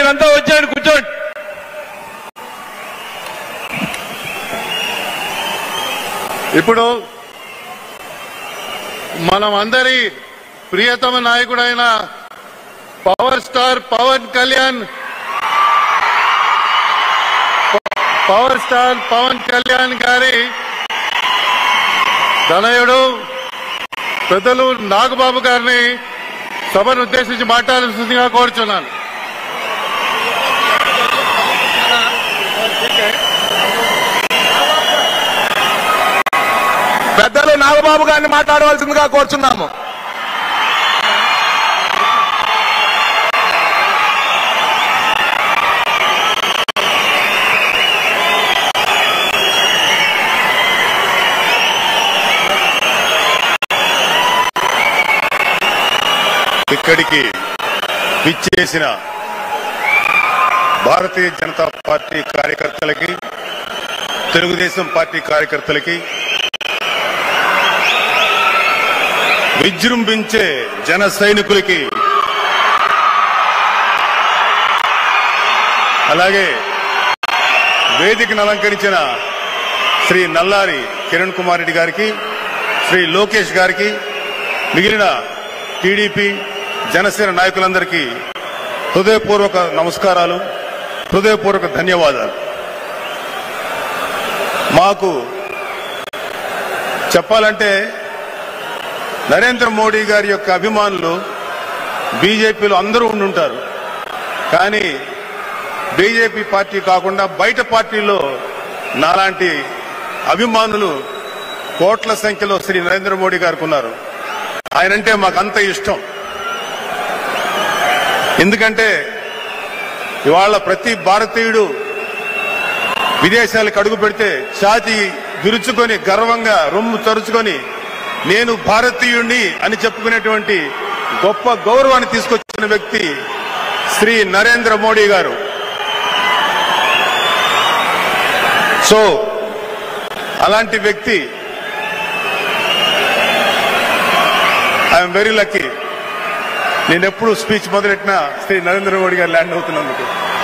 మీరంతా వచ్చేయండి కూర్చోండి ఇప్పుడు మనం అందరి ప్రియతమ నాయకుడైన power star Pawan Kalyan power star Pawan Kalyan గారి తనయుడు పెద్దలు నాగబాబు గారిని సభను ఉద్దేశించి మాట్లాడాల్సిందిగా కోరుచున్నాను పెద్దలు నాగబాబు గారిని మాట్లాడవలసిందిగా కోరుచున్నాము ఇక్కడికి విచ్చేసిన భారతీయ జనతా పార్టీ కార్యకర్తలకి తెలుగుదేశం పార్టీ కార్యకర్తలకి విజృంభించే జన సైనికులకి అలాగే వేదికను అలంకరించిన శ్రీ నల్లారి కిరణ్ కుమార్ రెడ్డి గారికి శ్రీ లోకేష్ గారికి మిగిలిన టీడీపీ జనసేన నాయకులందరికీ హృదయపూర్వక నమస్కారాలు హృదయపూర్వక ధన్యవాదాలు మాకు చెప్పాలంటే నరేంద్ర మోడీ గారి యొక్క అభిమానులు బీజేపీలో అందరూ ఉండుంటారు కానీ బీజేపీ పార్టీ కాకుండా బయట పార్టీలో నాలాంటి అభిమానులు కోట్ల సంఖ్యలో శ్రీ నరేంద్ర మోడీ గారికి ఉన్నారు ఆయనంటే మాకంత ఇష్టం ఎందుకంటే ఇవాళ ప్రతి భారతీయుడు విదేశాలకు అడుగు పెడితే ఛాతి విరుచుకొని గర్వంగా రొమ్ము తరుచుకొని నేను భారతీయుణ్ణి అని చెప్పుకునేటువంటి గొప్ప గౌరవాన్ని తీసుకొచ్చిన వ్యక్తి శ్రీ నరేంద్ర మోడీ గారు సో అలాంటి వ్యక్తి ఐఎమ్ వెరీ లక్కీ నేను ఎప్పుడు స్పీచ్ మొదలెట్టినా శ్రీ నరేంద్ర మోడీ గారు ల్యాండ్ అవుతున్నందుకు